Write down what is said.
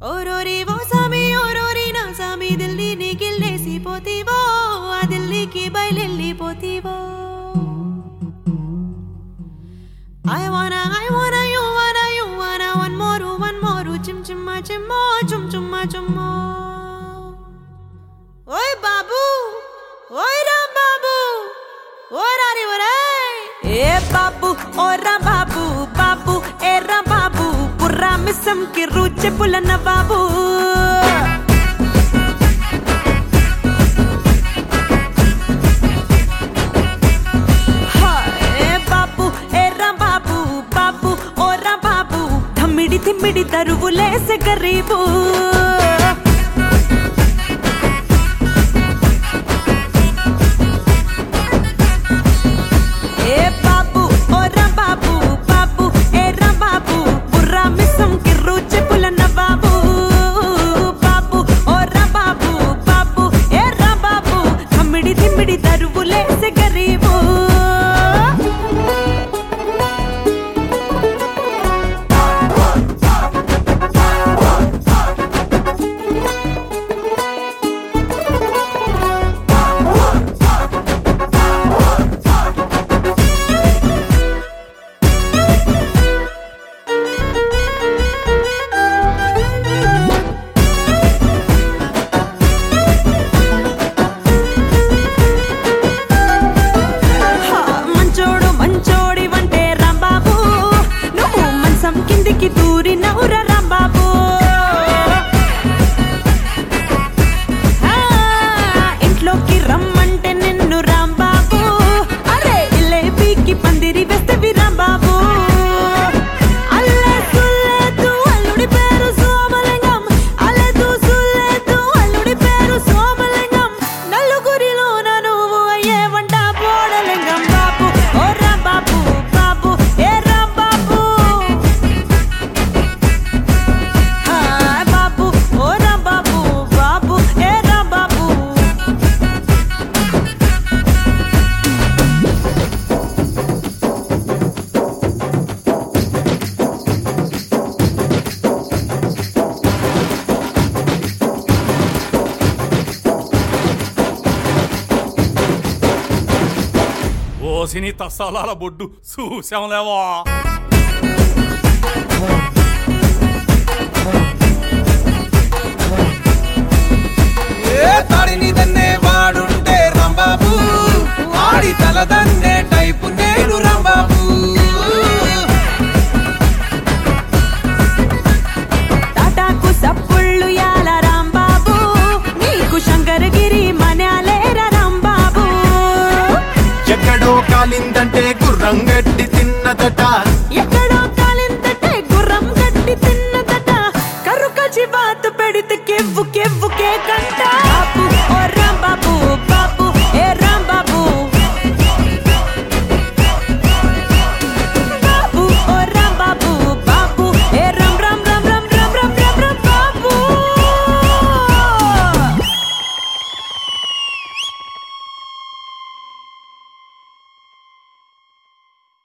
ఓరోరి ఓ సామి ఓరోరి నా సామి దిల్లీని గిల్లేసి పోతీవో ఆ దిల్లీకి బయలెళ్ళిపోతీవో I wanna, I wanna, you wanna, you wanna, one more, one more, chim chimma chimmo, chum chumma chummo. ఓయ్ బాబు ఓయ్ రామ్ బాబు ఓ రారి ఒరేయ్ ఏ బాబు ఓ రామ్ బాబు బాబు ఏ రామ్ బాబు పుర్రా మిస్సం కి రుచి పులన్న బాబు ఏ బాబు ఏ రామ్ బాబు బాబు ఓ రామ్ బాబు థమ్మిడి తిమ్మిడి తరువులేసే గరీబు ఏ బాబు ఓ రామ్ బాబు బాబు ఏ రామ్ బాబు బుర్రా మిస్సం కి రుచి పులన్న బాబు బాబు ఓ రామ్ బాబు బాబు ఏ రామ్ బాబు థమ్మిడి తిమ్మిడి తరువులేసే గరీబు హా, మంచోడు మంచోడి వంటే రాంబాబు నువ్వు మంచం కిందికి దూరి నవ్వుర రాంబాబు హా, ఇంట్లోకి రమ్మంటే నిన్ను రాంబాబు అరే ఇలేబీకి పందిరి వేస్తవి రాంబాబు అల్లే సుల్లేదు అల్లుడి పేరు సోమలింగం అల్లెదు సుల్లేదు అల్లుడి పేరు సోమలింగం నలుగురిలోన నువ్వు అయ్యే వంట పోడలింగం బాబు ఓ రాంబాబు బాబు ఏ రాంబాబు హా, బాబు ఓ రాంబాబు బాబు ఏ రాంబాబు ఓసిని తస్సాలాల బొడ్డు చూసాంలేవా ఏ తాడిని దన్నే వాడుంటే రాంబాబు ఆడి తల దన్నే టైపు నేను రాంబాబు టాటాకు సప్పుళ్ళు యాల రాంబాబు నీకు శంకరగిరి మనాలేర రాంబాబు ఎక్కడో కాలిందంటే గుర్రం గడ్డి తిన్నదట